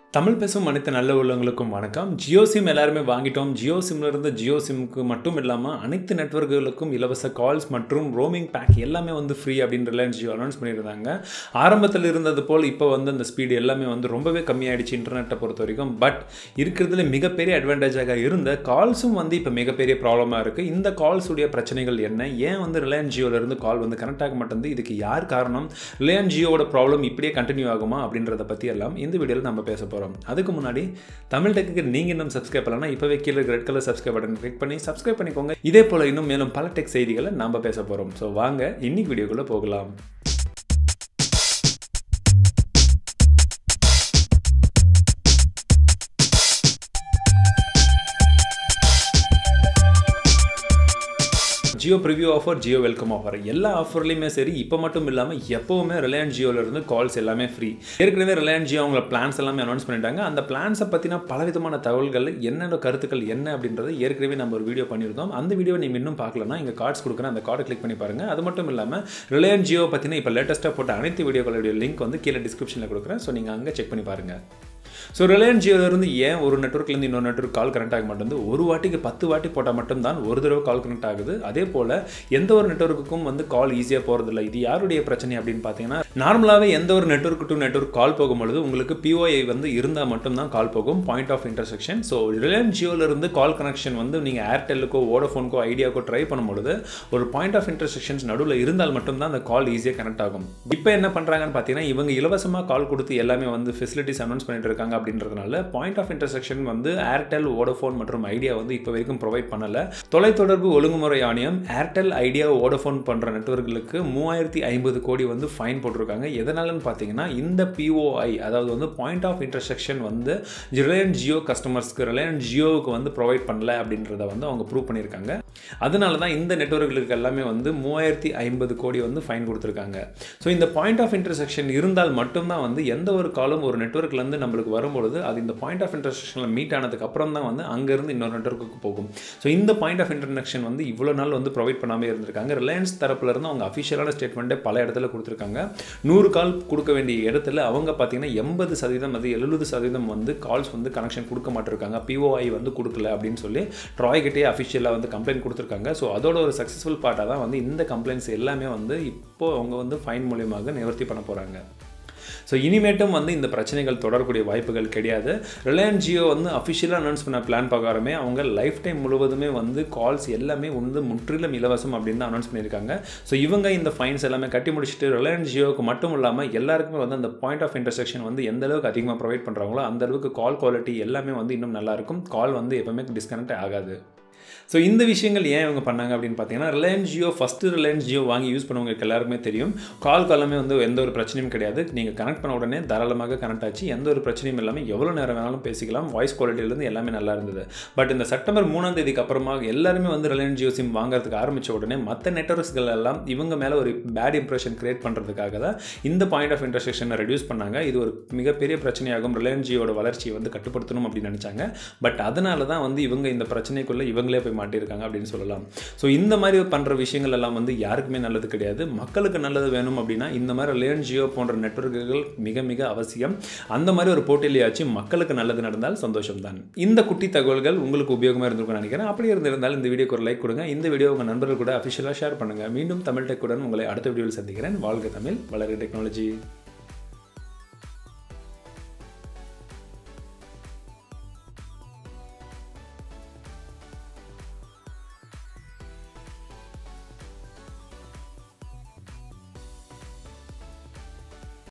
தமிழ் பேசும் அனைத்து நல்ல உள்ளவங்களுக்கும் வணக்கம் ஜியோ சிம் எல்லாருமே வாங்கிட்டோம் ஜியோ சிம்ல இருந்து ஜியோ சிம்க்கு மட்டும் இல்லாமல் அனைத்து நெட்வொர்க்குகளுக்கும் இலவச கால்ஸ் மற்றும் ரோமிங் பேக் எல்லாமே வந்து ஃப்ரீ அப்படின்னு ரிலையன்ஸ் ஜியோ அனௌன்ஸ் பண்ணியிருந்தாங்க ஆரம்பத்தில் இருந்தது போல் இப்போ வந்து அந்த ஸ்பீடு எல்லாமே வந்து ரொம்பவே கம்மியாயிடுச்சு இன்டர்நெட்டை பொறுத்த வரைக்கும் பட் இருக்கிறதுல மிகப்பெரிய அட்வான்டேஜாக இருந்த கால்ஸும் வந்து இப்போ மிகப்பெரிய ப்ராப்ளமாக இருக்குது இந்த கால்ஸ் உடைய பிரச்சனைகள் என்ன ஏன் வந்து ரிலையன்ஸ் ஜியோலேருந்து கால் வந்து கனெக்ட் ஆக மாட்டேங்குது இதுக்கு யார் காரணம் ரிலையன்ஸ் ஜியோவோட ப்ராப்ளம் இப்படியே கண்டினியூ ஆகுமா அப்படின்றத பற்றி எல்லாம் இந்த வீடியோவில் நம்ம பேச போகிறோம் அதுக்கு முன்னாடி தமிழ் டெக்கு நீங்கள் இன்னும் சப்ஸ்கிரைப் பண்ணலாம் இப்போவே கீழே red colour subscribe button click பண்ணி சப்ஸ்கிரைப் பண்ணிக்கோங்க இதே போல் இன்னும் மேலும் பல டெக் செய்திகளை நம்ம பேச போகிறோம் ஸோ வாங்க இன்னைக்கு வீடியோக்குள்ளே போகலாம் Jio preview offer Jio welcome offer எல்லா ஆஃபர்லையுமே சரி இப்போ மட்டும் இல்லாமல் எப்போவுமே ரிலையன்ஸ் ஜியோலேருந்து கால்ஸ் எல்லாமே ஃப்ரீ ஏற்கனவே ரிலையன்ஸ் ஜியோ அவங்கள பிளான்ஸ் எல்லாமே அனௌன்ஸ் பண்ணிட்டாங்க அந்த பிளான்ஸை பற்றின பலவிதமான தகவல்கள் என்னென்ன கருத்துக்கள் என்ன அப்படின்றது ஏற்கனவே நம்ம ஒரு வீடியோ பண்ணியிருந்தோம் அந்த வீடியோ நீங்கள் இன்னும் பார்க்கலன்னா இங்கே கார்ட்ஸ் கொடுக்குறேன் அந்த கார்டை கிளிக் பண்ணி பாருங்கள் அது மட்டும் இல்லாமல் ரிலையன்ஸ் ஜியோ பற்றின இப்போ லேட்டஸ்ட்டாக போட்ட அனைத்து வீடியோக்களுடைய லிங்க் வந்து கீழே டிஸ்கிரிப்ஷனில் கொடுக்குறேன் ஸோ நீங்கள் அங்கே செக் பண்ணி பாருங்கள் ஸோ ரிலையன்ஸ் ஜியோலேருந்து ஏன் ஒரு நெட்ஒர்க்லேருந்து இன்னொரு நெட்ஒர்க் கால் கனெக்ட் ஆக மாட்டேங்குது ஒரு வாட்டிக்கு பத்து வாட்டி போட்டால் மட்டும்தான் ஒரு தடவை கால் கனெக்ட் ஆகுது அதே போல் எந்த ஒரு நெட்ஒர்க்குக்கும் வந்து கால் ஈஸியாக போகிறதில்ல இது யாருடைய பிரச்சனை அப்படின்னு பார்த்தீங்கன்னா நார்மலாகவே எந்த ஒரு நெட்ஒர்க் டு நெட்ஒர்க் கால் போகும்பொழுது உங்களுக்கு பிஓஐ வந்து இருந்தால் மட்டும்தான் கால் போகும் point of intersection so Reliance ஜியோலேருந்து கால் கனெக்ஷன் வந்து நீங்கள் ஏர்டெல்லுக்கோ வோடஃபோனுக்கோ ஐடியாக்கோ ட்ரை பண்ணும்பொழுது ஒரு பாயிண்ட் ஆஃப் இன்டர்செக்ஷன்ஸ் நடுவில் இருந்தால் மட்டும்தான் அந்த கால் ஈஸியாக கனெக்ட் ஆகும் இப்போ என்ன பண்ணுறாங்கன்னு பார்த்தீங்கன்னா இவங்க இலவசமாக கால் கொடுத்து எல்லாமே வந்து ஃபெசிலிட்டிஸ் அனௌன்ஸ் பண்ணிட்டு இருக்காங்க அப்படின்றதுனால பாயிண்ட் ஆஃப் இன்டர்செக்ஷன் வந்து ஏர்டெல் வோடஃபோன் மற்றும் ஐடியா வந்து இப்போ வரைக்கும் ப்ரொவைட் பண்ணல தொலைத்தொடர்பு ஒழுங்குமுறை ஆணையம் ஏர்டெல் ஐடியா வோடஃபோன் பண்ணுற நெட்ஒர்க்குகளுக்கு மூவாயிரத்தி ஐம்பது கோடி வந்து ஃபைன் போட்டிருக்காங்க எதனாலன்னு பார்த்தீங்கன்னா இந்த பிஓஐ அதாவது வந்து பாயிண்ட் ஆஃப் இன்டர்செக்ஷன் வந்து ரிலையன்ஸ் ஜியோ கஸ்டமர்ஸ்க்கு ரிலையன்ஸ் ஜியோவுக்கு வந்து ப்ரொவைட் பண்ணல அப்படின்றத வந்து அவங்க ப்ரூவ் பண்ணியிருக்காங்க அதனால தான் இந்த நெட்ஒர்க்குகளுக்கு எல்லாமே வந்து மூவாயிரத்தி ஐம்பது கோடி வந்து ஃபைன் கொடுத்துருக்காங்க ஸோ இந்த பாயிண்ட் ஆஃப் இன்டர்செக்ஷன் இருந்தால் மட்டும்தான் வந்து எந்த ஒரு காலும் ஒரு நெட்ஒர்க்லேருந்து நம்மளுக்கு வரும்பொழுது அது இந்த பாயிண்ட் ஆஃப் இன்டர்செக்ஷனில் மீட் ஆனதுக்கு அப்புறம் தான் வந்து அங்கேருந்து இன்னொரு நெட்ஒர்க்குக்கு போகும் ஸோ இந்த பாயிண்ட் ஆஃப் இன்டர்னெக்ஷன் வந்து இவ்வளோ நாள் வந்து ப்ரொவைட் பண்ணாமல் இருந்திருக்காங்க ரிலையன்ஸ் தரப்புலேருந்து அவங்க அஃபிஷியலான ஸ்டேட்மெண்ட்டே பல இடத்துல கொடுத்துருக்காங்க நூறு கால் கொடுக்க வேண்டிய இடத்துல அவங்க பார்த்தீங்கன்னா எண்பது சதவீதம் அது எழுபது சதவீதம் வந்து கால்ஸ் வந்து கனெக்ஷன் கொடுக்க மாட்டிருக்காங்க பிஓஐ வந்து கொடுக்கல அப்படின்னு சொல்லி ட்ராய்கிட்டே அஃபிஷியலாக வந்து கம்ப்ளைண்ட் கொடுத்துருக்காங்க ஸோ அதோட ஒரு சக்ஸஸ்ஃபுல் பார்ட்டாக தான் வந்து இந்த கம்ப்ளைண்ட்ஸ் எல்லாமே வந்து இப்போ அவங்க வந்து ஃபைன் மூலியமாக நிவர்த்தி பண்ண போகிறாங்க ஸோ இனிமேட்டும் வந்து இந்த பிரச்சனைகள் தொடரக்கூடிய வாய்ப்புகள் கிடையாது ரிலையன்ஸ் ஜியோ வந்து அஃபிஷியலாக அனௌன்ஸ் பண்ண பிளான் பிரகாரமே அவங்க லைஃப் டைம் முழுவதுமே வந்து கால்ஸ் எல்லாமே வந்து முற்றிலும் இலவசம் அப்படின்னு தான் அனௌன்ஸ் பண்ணியிருக்காங்க ஸோ இவங்க இந்த ஃபைன்ஸ் எல்லாமே கட்டி முடிச்சுட்டு ரிலையன்ஸ் ஜியோவுக்கு மட்டும் இல்லாமல் எல்லாருக்குமே வந்து அந்த பாயிண்ட் ஆஃப் இன்டர்செக்ஷன் வந்து எந்த அளவுக்கு அதிகமாக ப்ரொவைட் பண்ணுறாங்களோ அந்த அளவுக்கு கால் குவாலிட்டி எல்லாமே வந்து இன்னும் நல்லாயிருக்கும் கால் வந்து எப்பவுமே டிஸ்கனெக்ட் ஆகாது ஸோ இந்த விஷயங்கள் ஏன் இவங்க பண்ணாங்க அப்படின்னு பார்த்தீங்கன்னா Reliance Jio first Reliance Jio வாங்கி யூஸ் பண்ணவங்களுக்கு எல்லாருக்குமே தெரியும் கால் காலமே வந்து எந்த ஒரு பிரச்சனையும் கிடையாது நீங்கள் கனெக்ட் பண்ண உடனே தாராளமாக கனெக்ட் ஆச்சு எந்த ஒரு பிரச்சனையும் இல்லாமல் எவ்வளோ நேரம் வேணாலும் பேசிக்கலாம் வாய்ஸ் குவாலிட்டியிலேருந்து எல்லாமே நல்லா இருந்தது பட் இந்த செப்டம்பர் மூணாம் தேதிக்கு அப்புறமா எல்லாருமே வந்து ரிலையன்ஸ் ஜியோ சிம் வாங்குறதுக்கு ஆரம்பித்த உடனே மற்ற நெட்ஒர்க்ஸ்கள் எல்லாம் இவங்க மேலே ஒரு பேட் இம்ப்ரெஷன் கிரியேட் பண்ணுறதுக்காக தான் இந்த பாயிண்ட் ஆஃப் இன்டர்செக்ஷனை ரெடியூஸ் பண்ணாங்க இது ஒரு மிகப்பெரிய பிரச்சனையாகும் ரிலையன்ஸ் ஜியோட வளர்ச்சியை வந்து கட்டுப்படுத்தணும் அப்படின்னு நினச்சாங்க பட் அதனால தான் வந்து இவங்க இந்த பிரச்சனைக்குள்ளே இவங்களே போய் மாட்டியிருக்காங்க அப்படின்னு சொல்லலாம் ஸோ இந்த மாதிரி பண்ணுற விஷயங்கள் எல்லாம் வந்து யாருக்குமே நல்லது கிடையாது மக்களுக்கு நல்லது வேணும் அப்படின்னா இந்த மாதிரி ரிலையன்ஸ் ஜியோ போன்ற நெட்ஒர்க்குகள் மிக மிக அவசியம் அந்த மாதிரி ஒரு போட்டியிலேயாச்சும் மக்களுக்கு நல்லது நடந்தால் சந்தோஷம் தான் இந்த குட்டி தகவல்கள் உங்களுக்கு உபயோகமாக இருந்திருக்கும்னு நினைக்கிறேன் அப்படி இருந்திருந்தால் இந்த வீடியோக்கு ஒரு லைக் கொடுங்க இந்த வீடியோ உங்கள் நண்பர்கள் கூட அஃபிஷியலாக ஷேர் பண்ணுங்கள் மீண்டும் தமிழ் டெக்குடன் உங்களை அடுத்த வீடியோவில் சந்திக்கிறேன் வாழ்க தமிழ் வளர்க டெக்னாலஜி